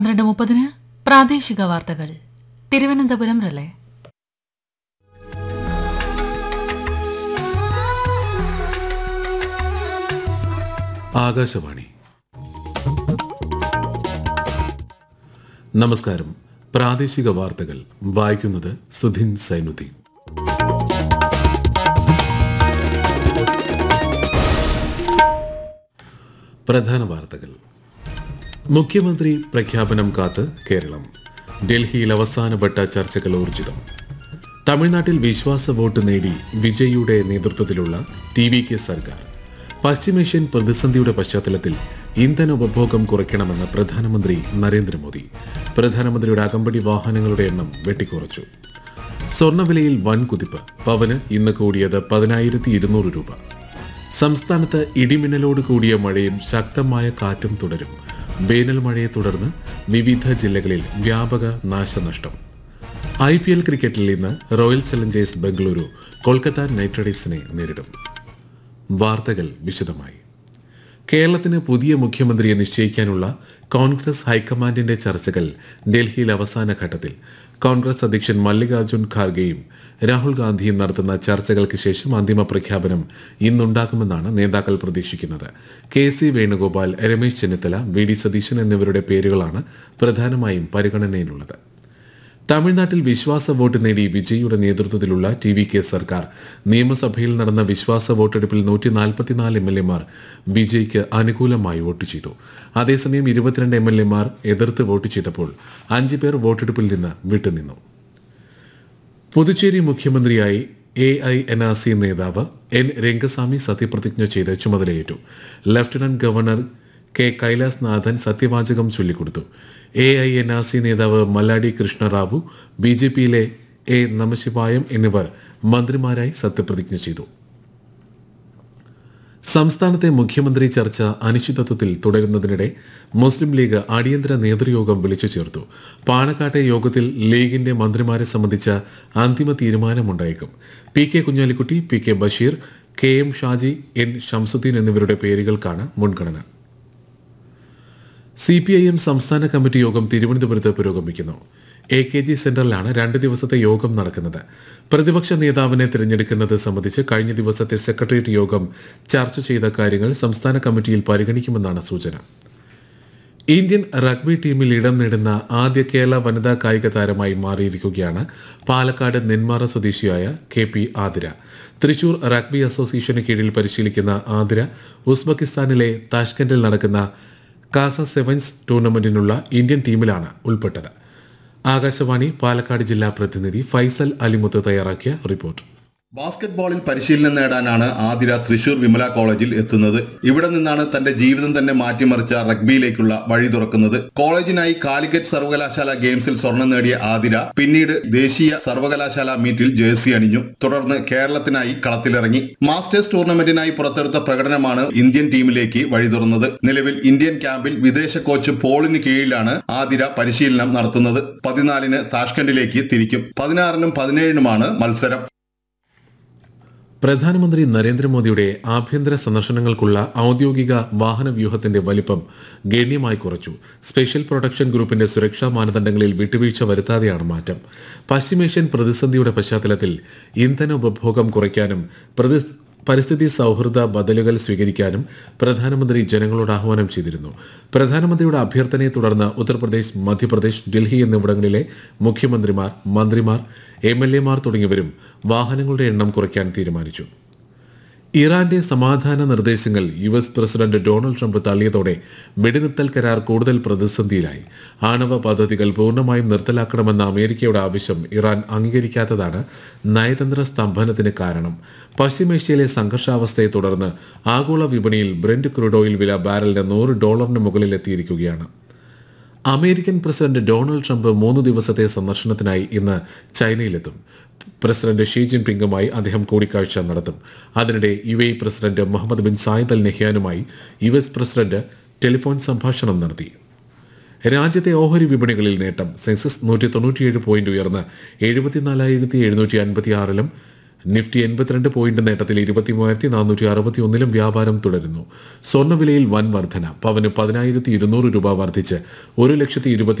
പന്ത്രണ്ട് മുപ്പതിന് പ്രാദേശിക വാർത്തകൾ തിരുവനന്തപുരം റിലേ ആകാശവാണി നമസ്കാരം പ്രാദേശിക വാർത്തകൾ വായിക്കുന്നത് സുധിൻ സൈനുദ്ദീൻ പ്രധാന വാർത്തകൾ മുഖ്യമന്ത്രി പ്രഖ്യാപനം കാത്ത് കേരളം ഡൽഹിയിൽ അവസാനവട്ട ചർച്ചകൾ ഊർജിതം തമിഴ്നാട്ടിൽ വിശ്വാസ വോട്ട് നേടി വിജയിയുടെ നേതൃത്വത്തിലുള്ള ടി വി കെ സർക്കാർ പശ്ചിമേഷ്യൻ പ്രതിസന്ധിയുടെ പശ്ചാത്തലത്തിൽ ഇന്ധന ഉപഭോഗം കുറയ്ക്കണമെന്ന് പ്രധാനമന്ത്രി നരേന്ദ്രമോദി പ്രധാനമന്ത്രിയുടെ അകമ്പടി വാഹനങ്ങളുടെ എണ്ണം വെട്ടിക്കുറച്ചു സ്വർണ്ണവിലയിൽ വൻ കുതിപ്പ് പവന് ഇന്ന് കൂടിയത് പതിനായിരത്തി ഇരുന്നൂറ് രൂപ സംസ്ഥാനത്ത് ഇടിമിന്നലോട് കൂടിയ മഴയും ശക്തമായ കാറ്റും തുടരും വേനൽ മഴയെ തുടർന്ന് വിവിധ ജില്ലകളിൽ വ്യാപക നാശനഷ്ടം ഐ പി എൽ ക്രിക്കറ്റിൽ ഇന്ന് Royal Challengers Bengaluru Kolkata Knight റൈഡേഴ്സിനെ നേരിടും വാർത്തകൾ വിശദമായി കേരളത്തിന് പുതിയ മുഖ്യമന്ത്രിയെ നിശ്ചയിക്കാനുള്ള കോൺഗ്രസ് ഹൈക്കമാൻഡിന്റെ ചർച്ചകൾ ഡൽഹിയിൽ അവസാന ഘട്ടത്തിൽ കോൺഗ്രസ് അധ്യക്ഷൻ മല്ലികാർജുൻ ഖാർഗെയും രാഹുൽ ഗാന്ധിയും നടത്തുന്ന ചർച്ചകൾക്ക് ശേഷം അന്തിമ പ്രഖ്യാപനം ഇന്നുണ്ടാകുമെന്നാണ് നേതാക്കൾ പ്രതീക്ഷിക്കുന്നത് K C Venugopal Ramesh Chennithala V D Satheesan എന്നിവരുടെ പേരുകളാണ് പ്രധാനമായും പരിഗണനയിലുള്ളത് തമിഴ്നാട്ടിൽ വിശ്വാസ വോട്ട് നേടി വിജയിയുടെ നേതൃത്വത്തിലുള്ള ടി വി കെ സർക്കാർ നിയമസഭയിൽ നടന്ന വിശ്വാസ വോട്ടെടുപ്പിൽ നൂറ്റി നാൽപ്പത്തിനാല് എം എൽ എമാർ വിജയ്ക്ക് അനുകൂലമായി വോട്ട് ചെയ്തു അതേസമയം ഇരുപത്തിരണ്ട് എം എൽ എമാർ എതിർത്ത് വോട്ട് ചെയ്തപ്പോൾ അഞ്ച് പേർ വോട്ടെടുപ്പിൽ നിന്ന് വിട്ടുനിന്നു പുതുച്ചേരി മുഖ്യമന്ത്രിയായി A I N R C നേതാവ് എൻ രംഗസ്വാമി സത്യപ്രതിജ്ഞ ചെയ്ത് ചുമതലയേറ്റു lieutenant governor K Kailas Kailashnathan സത്യവാചകം ചൊല്ലിക്കൊടുത്തു A I N R C നേതാവ് മല്ലാടി കൃഷ്ണറാവു ബി ജെ പിയിലെ എ നമശിവായം എന്നിവർ മന്ത്രിമാരായി സത്യപ്രതിജ്ഞ ചെയ്തു സംസ്ഥാനത്തെ മുഖ്യമന്ത്രി ചർച്ച അനിശ്ചിതത്വത്തിൽ തുടരുന്നതിനിടെ മുസ്ലിം ലീഗ് അടിയന്തര നേതൃയോഗം വിളിച്ചു ചേർത്തു പാണക്കാട്ടെ യോഗത്തിൽ ലീഗിന്റെ മന്ത്രിമാരെ സംബന്ധിച്ച അന്തിമ തീരുമാനമുണ്ടായേക്കും P K Kunhalikutty P K Basheer K M Shaji N Shamsuddin എന്നിവരുടെ പേരുകൾക്കാണ് മുൻഗണന സി പി ഐ എം സംസ്ഥാന കമ്മിറ്റി യോഗം തിരുവനന്തപുരത്ത് പുരോഗമിക്കുന്നു എ കെ ജി സെന്ററിലാണ് രണ്ട് ദിവസത്തെ യോഗം നടക്കുന്നത് പ്രതിപക്ഷ നേതാവിനെ തിരഞ്ഞെടുക്കുന്നത് സംബന്ധിച്ച് കഴിഞ്ഞ ദിവസത്തെ സെക്രട്ടേറിയറ്റ് യോഗം ചർച്ച ചെയ്ത കാര്യങ്ങൾ സംസ്ഥാന കമ്മിറ്റിയിൽ പരിഗണിക്കുമെന്നാണ് സൂചന ഇന്ത്യൻ റഗ്ബി ടീമിൽ ഇടം നേടുന്ന ആദ്യ കേരള വനിതാ കായിക താരമായി മാറിയിരിക്കുകയാണ് പാലക്കാട് നെന്മാറ സ്വദേശിയായ K P Athira Thrissur rugby അസോസിയേഷന് കീഴിൽ പരിശീലിക്കുന്ന ആതിര ഉസ്ബെക്കിസ്ഥാനിലെ താഷ്കന്റിൽ നടക്കുന്ന കാസ സെവൻസ് ടൂർണമെന്റിനുള്ള ഇന്ത്യൻ ടീമിലാണ് ഉൾപ്പെട്ടത് ആകാശവാണി പാലക്കാട് ജില്ലാ പ്രതിനിധി ഫൈസൽ അലിമുത്ത് തയ്യാറാക്കിയ റിപ്പോർട്ട് ബാസ്കറ്റ്ബോളിൽ പരിശീലനം നേടാനാണ് ആതിര തൃശൂർ വിമല കോളേജിൽ എത്തുന്നത് ഇവിടെ നിന്നാണ് തന്റെ ജീവിതം തന്നെ മാറ്റിമറിച്ച റഗ്ബിയിലേക്കുള്ള വഴി തുറക്കുന്നത് കോളേജിനായി കാലിക്കറ്റ് സർവകലാശാല ഗെയിംസിൽ സ്വർണം നേടിയ ആതിര പിന്നീട് ദേശീയ സർവകലാശാല മീറ്റിൽ ജേഴ്സി അണിഞ്ഞു തുടർന്ന് കേരളത്തിനായി കളത്തിലിറങ്ങി മാസ്റ്റേഴ്സ് ടൂർണമെന്റിനായി പുറത്തെടുത്ത പ്രകടനമാണ് ഇന്ത്യൻ ടീമിലേക്ക് വഴി തുറന്നത് നിലവിൽ ഇന്ത്യൻ ക്യാമ്പിൽ വിദേശ കോച്ച് പോളിന് കീഴിലാണ് ആതിര പരിശീലനം നടത്തുന്നത് പതിനാലിന് താഷ്കണ്ടിലേക്ക് തിരിക്കും പതിനാറിനും പതിനേഴിനുമാണ് മത്സരം പ്രധാനമന്ത്രി നരേന്ദ്രമോദിയുടെ ആഭ്യന്തര സന്ദർശനങ്ങൾക്കുള്ള ഔദ്യോഗിക വാഹന വ്യൂഹത്തിന്റെ വലിപ്പം ഗണ്യമായി കുറച്ചു സ്പെഷ്യൽ പ്രൊട്ടക്ഷൻ ഗ്രൂപ്പിന്റെ സുരക്ഷാ മാനദണ്ഡങ്ങളിൽ വിട്ടുവീഴ്ച വരുത്താതെയാണ് മാറ്റം പശ്ചിമേഷ്യൻ പ്രതിസന്ധിയുടെ പശ്ചാത്തലത്തിൽ ഇന്ധന ഉപഭോഗം കുറയ്ക്കാനും പ്രതി പരിസ്ഥിതി സൗഹൃദ ബദലുകൾ സ്വീകരിക്കാനും പ്രധാനമന്ത്രി ജനങ്ങളോട് ആഹ്വാനം ചെയ്തിരുന്നു പ്രധാനമന്ത്രിയുടെ അഭ്യർത്ഥനയെ തുടർന്ന് ഉത്തർപ്രദേശ് മധ്യപ്രദേശ് ഡൽഹി എന്നിവിടങ്ങളിലെ മുഖ്യമന്ത്രിമാർ മന്ത്രിമാർ എം എൽ എമാർ തുടങ്ങിയവരും വാഹനങ്ങളുടെ എണ്ണം കുറയ്ക്കാൻ തീരുമാനിച്ചു ഇറാന്റെ സമാധാന നിർദ്ദേശങ്ങൾ U S president Donald Trump തള്ളിയതോടെ വെടിനിർത്തൽ കരാർ കൂടുതൽ പ്രതിസന്ധിയിലായി ആണവ പദ്ധതികൾ പൂർണ്ണമായും നിർത്തലാക്കണമെന്ന അമേരിക്കയുടെ ആവശ്യം ഇറാൻ അംഗീകരിക്കാത്തതാണ് നയതന്ത്ര സ്തംഭനത്തിന് കാരണം പശ്ചിമേഷ്യയിലെ സംഘർഷാവസ്ഥയെ തുടർന്ന് ആഗോള വിപണിയിൽ ബ്രെൻഡ് ക്രൂഡ് ഓയിൽ വില ബാരലിന് നൂറ് ഡോളറിന് മുകളിൽ എത്തിയിരിക്കുകയാണ് അമേരിക്കൻ പ്രസിഡന്റ് ഡൊണാൾഡ് ട്രംപ് മൂന്ന് ദിവസത്തെ സന്ദർശനത്തിനായി ഇന്ന് ചൈനയിലെത്തും പ്രസിഡന്റ് ഷീ ജിൻപിങ്ങുമായി അദ്ദേഹം കൂടിക്കാഴ്ച നടത്തും അതിനിടെ U A president Mohammed bin Zayed Al നെഹ്യാനുമായി യു എസ് പ്രസിഡന്റ് ടെലിഫോൺ സംഭാഷണം നടത്തി രാജ്യത്തെ ഓഹരി വിപണികളിൽ നേട്ടം സെൻസസ് നൂറ്റി തൊണ്ണൂറ്റിയേഴ് പോയിന്റ് ഉയർന്ന് എഴുപത്തിനാലായിരത്തി എഴുന്നൂറ്റി അൻപത്തി ആറിലും നിഫ്റ്റി എൺപത്തിരണ്ട് പോയിന്റ് നേട്ടത്തിൽ ഇരുപത്തി മൂവായിരത്തി നാനൂറ്റി അറുപത്തി ഒന്നിലും വ്യാപാരം തുടരുന്നു സ്വർണ്ണവിലയിൽ വൻ വർധന പവന് പതിനായിരത്തി ഇരുന്നൂറ് രൂപ വർദ്ധിച്ച് ഒരു ലക്ഷത്തി ഇരുപത്തി